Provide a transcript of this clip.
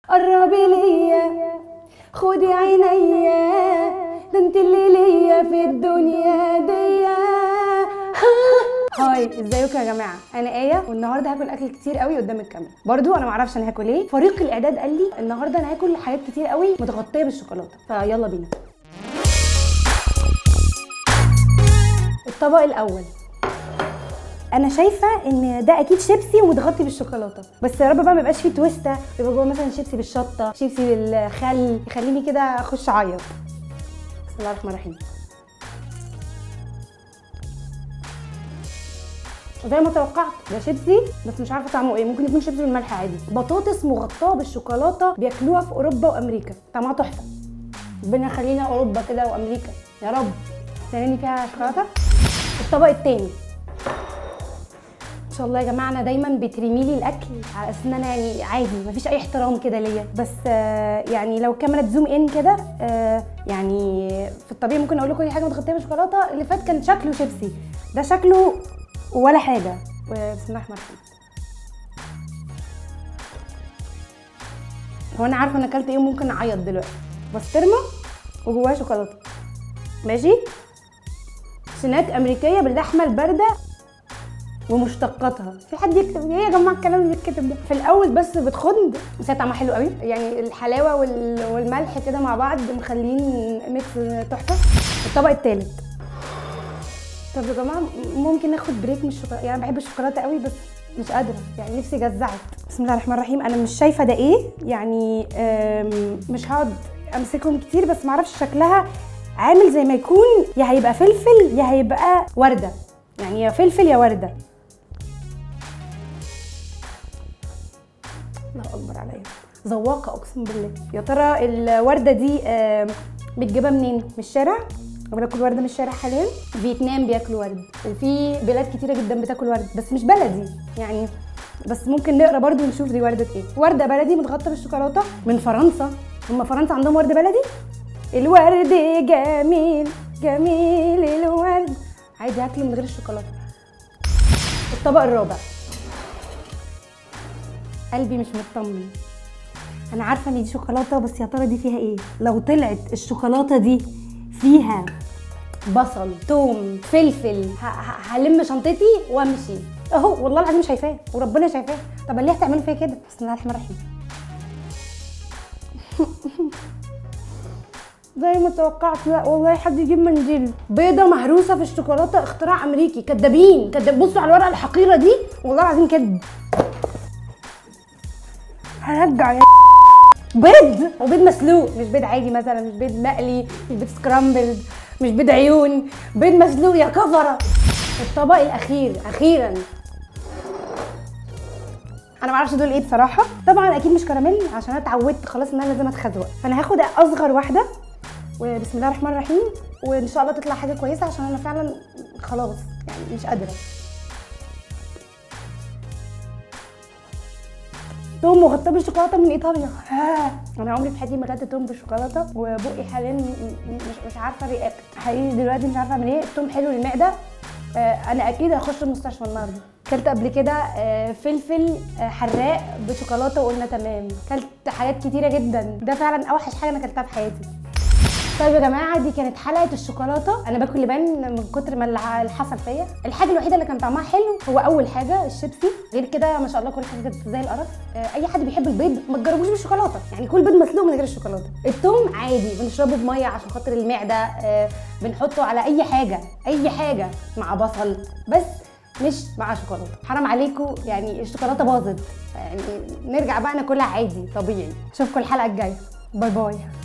قربي ليا خدي عينيا ده انت اللي ليا في الدنيا دي هاي ازيكم يا جماعه انا ايه والنهارده هاكل اكل كتير قوي قدام الكاميرا برضو انا معرفش انا هاكل ايه فريق الاعداد قال لي النهارده انا هاكل حاجات كتير قوي متغطيه بالشوكولاته فيلا بينا الطبق الاول انا شايفه ان ده اكيد شيبسي ومتغطي بالشوكولاته بس يا رب بقى ما يبقاش فيه تويسته يبقى جوه مثلا شيبسي بالشطه شيبسي بالخل يخليني كده اخش اعيط بسم الله الرحمن الرحيم زي ما توقعت ده شيبسي بس مش عارفه طعمه ايه ممكن يكون شيبسي بالملح عادي بطاطس مغطاه بالشوكولاته بياكلوها في اوروبا وامريكا طعمها تحفه ربنا يخلينا اوروبا كده وامريكا يا رب تاني فيها شوكولاته الطبق التاني ان شاء الله يا جماعه انا دايما بترمي لي الاكل على اساس ان انا يعني عادي مفيش اي احترام كده ليا بس آه يعني لو الكاميرا تزوم ان كده آه يعني في الطبيعي ممكن اقول لكم اي حاجه متغطيه بالشوكولاته اللي فات كان شكله شيبسي ده شكله ولا حاجه بسم الله الرحمن الرحيم هو انا عارفه انا اكلت ايه وممكن اعيط دلوقتي بسطرمه وجواها شوكولاته ماشي سناك امريكيه باللحمه البارده ومشتقاتها في حد يكتب ايه يا جماعه الكلام اللي بيتكتب ده في الاول بس بتخض بس هي طعمها حلو قوي يعني الحلاوه وال... والملح كده مع بعض مخلين ميكس تحفه الطبق الثالث طب يا جماعه ممكن ناخد بريك من الشوكولاته يعني انا بحب الشوكولاته قوي بس مش قادره يعني نفسي جزعت بسم الله الرحمن الرحيم انا مش شايفه ده ايه يعني مش هقعد امسكهم كتير بس معرفش شكلها عامل زي ما يكون يا هيبقى فلفل يا هيبقى ورده يعني يا فلفل يا ورده الله اكبر عليا ذواقه اقسم بالله يا ترى الورده دي بتجيبها منين من الشارع بناكل ورده من الشارع حاليا فيتنام بياكلوا ورد وفي بلاد كتيره جدا بتاكل ورد بس مش بلدي يعني بس ممكن نقرا برضو ونشوف دي ورده ايه ورده بلدي متغطى بالشوكولاته من فرنسا هم فرنسا عندهم ورد بلدي الورد جميل جميل الورد عادي اكل من غير الشوكولاته الطبق الرابع قلبي مش مطمن انا عارفه ان دي شوكولاته بس يا ترى دي فيها ايه لو طلعت الشوكولاته دي فيها بصل توم فلفل هلم شنطتي وامشي اهو والله العظيم شايفاه وربنا شايفاه طب ليه هتعملوا فيا كده بسم الله الرحمن الرحيم زي ما توقعت لا والله حد يجيب منديل بيضه مهروسه في الشوكولاته اختراع امريكي كدابين كداب بصوا على الورقه الحقيره دي والله العظيم كدب هرجع يا بيض وبيض مسلوق مش بيض عادي مثلا مش بيض مقلي مش بيض سكرامبلد مش بيض عيون بيض مسلوق يا كفره الطبق الاخير اخيرا انا معرفش دول ايه بصراحه طبعا اكيد مش كراميل عشان انا اتعودت خلاص ان انا لازم اتخزوق فانا هاخد اصغر واحده وبسم الله الرحمن الرحيم وان شاء الله تطلع حاجه كويسه عشان انا فعلا خلاص يعني مش قادره توم مغطاه بالشوكولاته من ايطاليا ها انا عمري في حياتي ما اكلت توم بالشوكولاته وبقي حاليا مش مش عارفه رياكت حقيقي دلوقتي مش عارفه اعمل ايه التوم حلو للمعده آه انا اكيد هخش المستشفى النهارده اكلت قبل كده آه فلفل آه حراق بشوكولاته وقلنا تمام اكلت حاجات كتيره جدا ده فعلا اوحش حاجه انا اكلتها في حياتي طيب يا جماعه دي كانت حلقه الشوكولاته انا باكل لبان من كتر ما اللي حصل فيا الحاجه الوحيده اللي كان طعمها حلو هو اول حاجه الشيبسي غير كده ما شاء الله كل حاجه كانت زي القرف اي حد بيحب البيض ما تجربوش بالشوكولاته يعني كل بيض مسلوق من غير الشوكولاته التوم عادي بنشربه بميه عشان خاطر المعده بنحطه على اي حاجه اي حاجه مع بصل بس مش مع شوكولاته حرام عليكم يعني الشوكولاته باظت يعني نرجع بقى ناكلها عادي طبيعي اشوفكم الحلقه الجايه باي باي